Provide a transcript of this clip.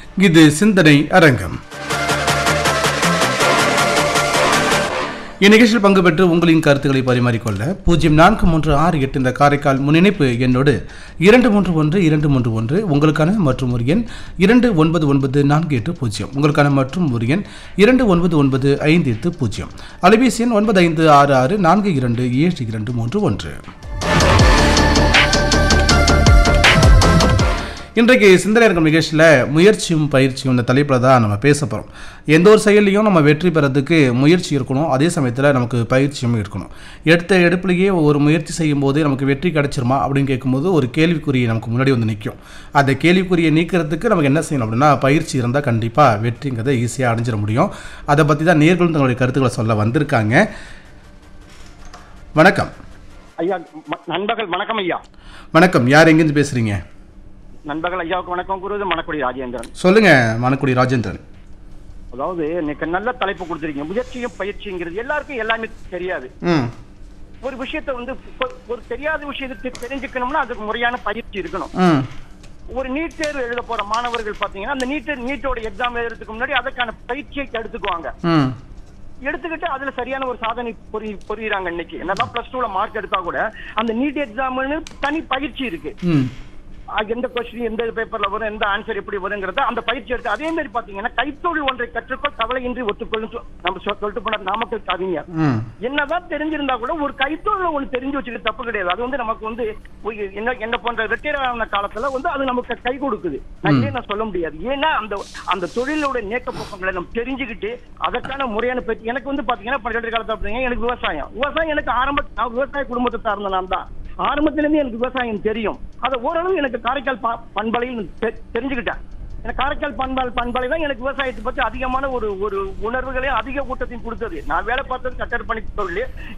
இது சிந்தனை அரங்கம் இந்நிகழ்ச்சியில் பங்கு பெற்று உங்களின் கருத்துக்களை பரிமாறிக்கொள்ள பூஜ்ஜியம் நான்கு மூன்று ஆறு எட்டு இந்த காரைக்கால் முன்னிணைப்பு என்னோடு இரண்டு மூன்று ஒன்று இரண்டு மூன்று ஒன்று உங்களுக்கான மற்றும் ஒரு எண் இரண்டு ஒன்பது ஒன்பது நான்கு எட்டு பூஜ்ஜியம் உங்களுக்கான மற்றும் ஒரு எண் இரண்டு ஒன்பது ஒன்பது ஐந்து எட்டு பூஜ்ஜியம் அலைபேசி எண் ஒன்பது ஐந்து ஆறு ஆறு நான்கு இரண்டு ஏழு இரண்டு மூன்று ஒன்று இன்றைக்கு சிந்தனை அரங்கம் நிகழ்ச்சியில் முயற்சியும் பயிற்சியும் இந்த தலைப்பில் தான் நம்ம பேச போகிறோம் எந்த ஒரு செயலையும் நம்ம வெற்றி பெறதுக்கு முயற்சி இருக்கணும் அதே சமயத்தில் நமக்கு பயிற்சியும் இருக்கணும் எடுத்த எடுப்புலேயே ஒரு முயற்சி செய்யும் போதே நமக்கு வெற்றி கிடைச்சிருமா அப்படின்னு கேட்கும்போது ஒரு கேள்விக்குறி நமக்கு முன்னாடி வந்து நிற்கும் அந்த கேள்விக்குறியை நீக்கிறதுக்கு நமக்கு என்ன செய்யணும் அப்படின்னா பயிற்சி இருந்தால் கண்டிப்பாக வெற்றிங்கிறத ஈஸியாக அடைஞ்சிட முடியும் அதை பற்றி தான் நேர்களும் தங்களுடைய கருத்துக்களை சொல்ல வந்திருக்காங்க வணக்கம் ஐயா ம- நண்பர்கள் வணக்கம் ஐயா வணக்கம் யார் எங்கேருந்து பேசுகிறீங்க நண்பர்கள் ஐயாவுக்கு வணக்கம் கூறுவது மணக்குடி ராஜேந்திரன் சொல்லுங்கள் மணக்குடி ராஜேந்திரன் அதாவது இன்னைக்கு நல்ல தலைப்பு கொடுத்துருக்கீங்க முயற்சியும் பயிற்சிங்கிறது எல்லாருக்கும் எல்லாமே தெரியாது ம் ஒரு விஷயத்தை வந்து ஒரு- ஒரு தெரியாத விஷயத்தை தெரிஞ்சுக்கணும்னா அதுக்கு முறையான பயிற்சி இருக்கணும் ம் ஒரு நீட் தேர்வு எழுத போற மாணவர்கள் பாத்தீங்கன்னா அந்த நீட் நீட்டோட எக்ஸாம் எழுதுறதுக்கு முன்னாடி அதுக்கான பயிற்சியை எடுத்துக்குவாங்க ம் எடுத்துக்கிட்டு அதுல சரியான ஒரு சாதனை புரி புரியுறாங்க இன்னைக்கு என்னதான் பிளஸ் டூல மார்க் எடுத்தா கூட அந்த நீட் எக்ஸாம்னு தனி பயிற்சி இருக்கு ம் அது எந்த கொஸ்டின் எந்த பேப்பர்ல வரும் எந்த ஆன்சர் எப்படி வருங்கிறத அந்த பயிற்சி எடுத்து அதே மாதிரி பாத்தீங்கன்னா கைத்தொழில் ஒன்றை கற்றுக்கொள் கவலையின்றி ஒத்துக்கொள்ளும் சொ- நம்ம சொ- சொல்லிட்டு போன நாமக்கல் கவிஞர் ம் என்னதான் தெரிஞ்சிருந்தா கூட ஒரு கைத்தொழில் ஒண்ணு தெரிஞ்சு வச்சுக்க தப்பு கிடையாது அது வந்து நமக்கு வந்து ஒரு என்ன என்ன போன்ற ரிட்டையர் ஆன காலத்துல வந்து அது நமக்கு கை கொடுக்குது நான் இல்லைன்னு நான் சொல்ல முடியாது ஏன்னா அந்த அந்த தொழிலோட நேக்க போக்கங்களை நம்ம தெரிஞ்சுக்கிட்டு அதற்கான முறையான பயிற்சி எனக்கு வந்து பாத்தீங்கன்னா பன்னெண்டு காலத்துல பார்த்தீங்கன்னா எனக்கு விவசாயம் விவசாயம் எனக்கு ஆரம்ப நான் விவசாய குடும்பத்தை சார்ந்த நான் தான் ஆரம்பத்துல இருந்து எனக்கு விவசாயம் தெரியும் அதை ஓரளவு எனக்கு காரைக்கால் ப- பண்பலையில் தெ- தெரிஞ்சுக்கிட்டேன் எனக்கு காரைக்கால் பண்பால் பண்பாலை தான் எனக்கு விவசாயத்தை பத்தி அதிகமான ஒரு ஒரு உணர்வுகளையும் அதிக ஊட்டத்தையும் கொடுத்தது நான் வேலை பார்த்தது கட்டட பணி தொழில்